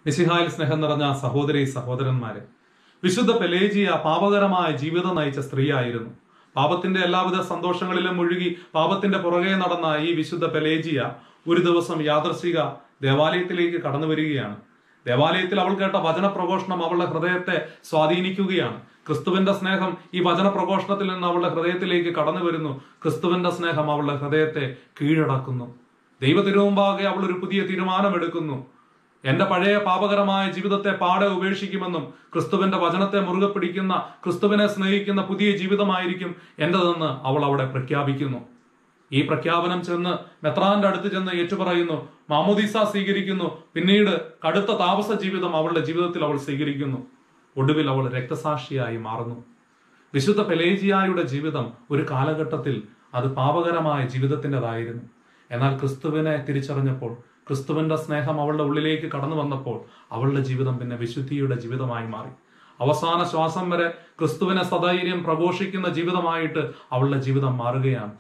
മിശിഹായിൽ സ്നേഹം നിറഞ്ഞ സഹോദരി സഹോദരന്മാരെ വിശുദ്ധ പെലേജിയ പാപകരമായ ജീവിതം നയിച്ച സ്ത്രീയായിരുന്നു പാപത്തിന്റെ എല്ലാവിധ സന്തോഷങ്ങളിലും മുഴുകി പാപത്തിന്റെ പുറകെ നടന്ന ഈ വിശുദ്ധ പെലേജിയ ഒരു ദിവസം യാദർശിക ദേവാലയത്തിലേക്ക് കടന്നു വരികയാണ് ദേവാലയത്തിൽ അവൾ കേട്ട വചന പ്രഘോഷണം അവളുടെ ഹൃദയത്തെ സ്വാധീനിക്കുകയാണ് ക്രിസ്തുവിന്റെ സ്നേഹം ഈ വചന പ്രഘോഷണത്തിൽ നിന്ന് അവളുടെ ഹൃദയത്തിലേക്ക് കടന്നു വരുന്നു ക്രിസ്തുവിന്റെ സ്നേഹം അവളുടെ ഹൃദയത്തെ കീഴടക്കുന്നു ദൈവ തിരുമുമ്പാകെ അവൾ ഒരു പുതിയ തീരുമാനമെടുക്കുന്നു എന്റെ പഴയ പാപകരമായ ജീവിതത്തെ പാടെ ഉപേക്ഷിക്കുമെന്നും ക്രിസ്തുവിന്റെ വചനത്തെ മുറുകെ പിടിക്കുന്ന ക്രിസ്തുവിനെ സ്നേഹിക്കുന്ന പുതിയ ജീവിതമായിരിക്കും എന്റേതെന്ന് അവൾ അവിടെ പ്രഖ്യാപിക്കുന്നു ഈ പ്രഖ്യാപനം ചെന്ന് മെത്രാന്റെ അടുത്ത് ചെന്ന് ഏറ്റുപറയുന്നു മാമോദീസ സ്വീകരിക്കുന്നു പിന്നീട് കടുത്ത താപസ ജീവിതം അവളുടെ ജീവിതത്തിൽ അവൾ സ്വീകരിക്കുന്നു ഒടുവിൽ അവൾ രക്തസാക്ഷിയായി മാറുന്നു വിശുദ്ധ പെലേജിയായുടെ ജീവിതം ഒരു കാലഘട്ടത്തിൽ അത് പാപകരമായ ജീവിതത്തിൻ്റെതായിരുന്നു എന്നാൽ ക്രിസ്തുവിനെ തിരിച്ചറിഞ്ഞപ്പോൾ ക്രിസ്തുവിന്റെ സ്നേഹം അവളുടെ ഉള്ളിലേക്ക് കടന്നു വന്നപ്പോൾ അവളുടെ ജീവിതം പിന്നെ വിശുദ്ധിയുടെ ജീവിതമായി മാറി അവസാന ശ്വാസം വരെ ക്രിസ്തുവിനെ സധൈര്യം പ്രഘോഷിക്കുന്ന ജീവിതമായിട്ട് അവളുടെ ജീവിതം മാറുകയാണ്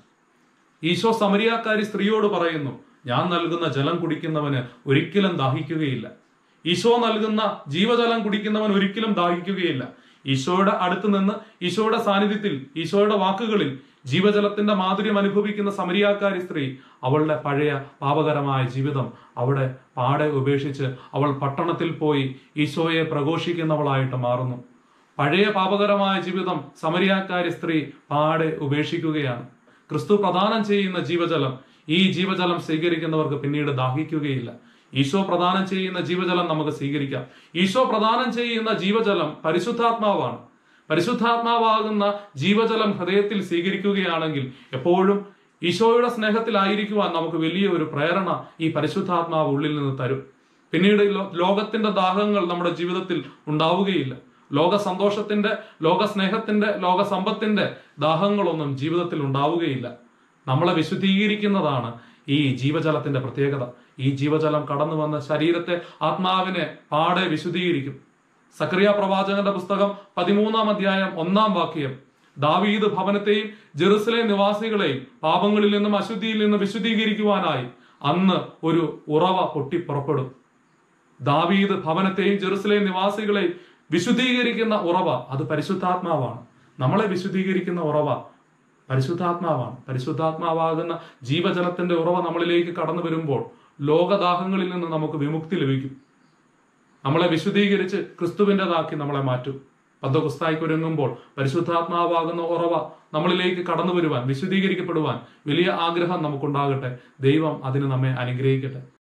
ഈശോ സമരിയാക്കാരി സ്ത്രീയോട് പറയുന്നു ഞാൻ നൽകുന്ന ജലം കുടിക്കുന്നവന് ഒരിക്കലും ദാഹിക്കുകയില്ല ഈശോ നൽകുന്ന ജീവജലം കുടിക്കുന്നവൻ ഒരിക്കലും ദാഹിക്കുകയില്ല ഈശോയുടെ അടുത്ത് നിന്ന് ഈശോയുടെ സാന്നിധ്യത്തിൽ ഈശോയുടെ വാക്കുകളിൽ ജീവജലത്തിന്റെ മാധുര്യം അനുഭവിക്കുന്ന സമരിയാക്കാരി സ്ത്രീ അവളുടെ പഴയ പാപകരമായ ജീവിതം അവിടെ പാടെ ഉപേക്ഷിച്ച് അവൾ പട്ടണത്തിൽ പോയി ഈശോയെ പ്രഘോഷിക്കുന്നവളായിട്ട് മാറുന്നു പഴയ പാപകരമായ ജീവിതം സമരിയാക്കാരി സ്ത്രീ പാടെ ഉപേക്ഷിക്കുകയാണ് ക്രിസ്തു പ്രദാനം ചെയ്യുന്ന ജീവജലം ഈ ജീവജലം സ്വീകരിക്കുന്നവർക്ക് പിന്നീട് ദാഹിക്കുകയില്ല ഈശോ പ്രദാനം ചെയ്യുന്ന ജീവജലം നമുക്ക് സ്വീകരിക്കാം ഈശോ പ്രദാനം ചെയ്യുന്ന ജീവജലം പരിശുദ്ധാത്മാവാണ് പരിശുദ്ധാത്മാവാകുന്ന ജീവജലം ഹൃദയത്തിൽ സ്വീകരിക്കുകയാണെങ്കിൽ എപ്പോഴും ഈശോയുടെ സ്നേഹത്തിലായിരിക്കുവാൻ നമുക്ക് വലിയ ഒരു പ്രേരണ ഈ പരിശുദ്ധാത്മാവ് ഉള്ളിൽ നിന്ന് തരും പിന്നീട് ലോ- ലോകത്തിന്റെ ദാഹങ്ങൾ നമ്മുടെ ജീവിതത്തിൽ ഉണ്ടാവുകയില്ല ലോക സന്തോഷത്തിന്റെ ലോക സ്നേഹത്തിന്റെ ലോക സമ്പത്തിന്റെ ദാഹങ്ങളൊന്നും ജീവിതത്തിൽ ഉണ്ടാവുകയില്ല നമ്മളെ വിശുദ്ധീകരിക്കുന്നതാണ് ഈ ജീവജലത്തിന്റെ പ്രത്യേകത ഈ ജീവജലം കടന്നു വന്ന് ശരീരത്തെ ആത്മാവിനെ പാടെ വിശുദ്ധീകരിക്കും സക്രിയ പ്രവാചകന്റെ പുസ്തകം പതിമൂന്നാം അധ്യായം ഒന്നാം വാക്യം ദാവീദ് ഭവനത്തെയും ജെറുസലേം നിവാസികളെയും പാപങ്ങളിൽ നിന്നും അശുദ്ധിയിൽ നിന്നും വിശുദ്ധീകരിക്കുവാനായി അന്ന് ഒരു ഉറവ പൊട്ടിപ്പുറപ്പെടും ദാവീദ് ഭവനത്തെയും ജെറുസലേം നിവാസികളെയും വിശുദ്ധീകരിക്കുന്ന ഉറവ അത് പരിശുദ്ധാത്മാവാണ് നമ്മളെ വിശുദ്ധീകരിക്കുന്ന ഉറവ പരിശുദ്ധാത്മാവാണ് പരിശുദ്ധാത്മാവാകുന്ന ജീവജലത്തിന്റെ ഉറവ നമ്മളിലേക്ക് കടന്നു വരുമ്പോൾ ലോകദാഹങ്ങളിൽ നിന്ന് നമുക്ക് വിമുക്തി ലഭിക്കും നമ്മളെ വിശുദ്ധീകരിച്ച് ക്രിസ്തുവിൻ്റെതാക്കി നമ്മളെ മാറ്റും പന്തകുസ്തായ്ക്ക് ഒരുങ്ങുമ്പോൾ പരിശുദ്ധാത്മാവാകുന്ന ഉറവ നമ്മളിലേക്ക് കടന്നു വരുവാൻ വിശുദ്ധീകരിക്കപ്പെടുവാൻ വലിയ ആഗ്രഹം നമുക്കുണ്ടാകട്ടെ ദൈവം അതിന് നമ്മെ അനുഗ്രഹിക്കട്ടെ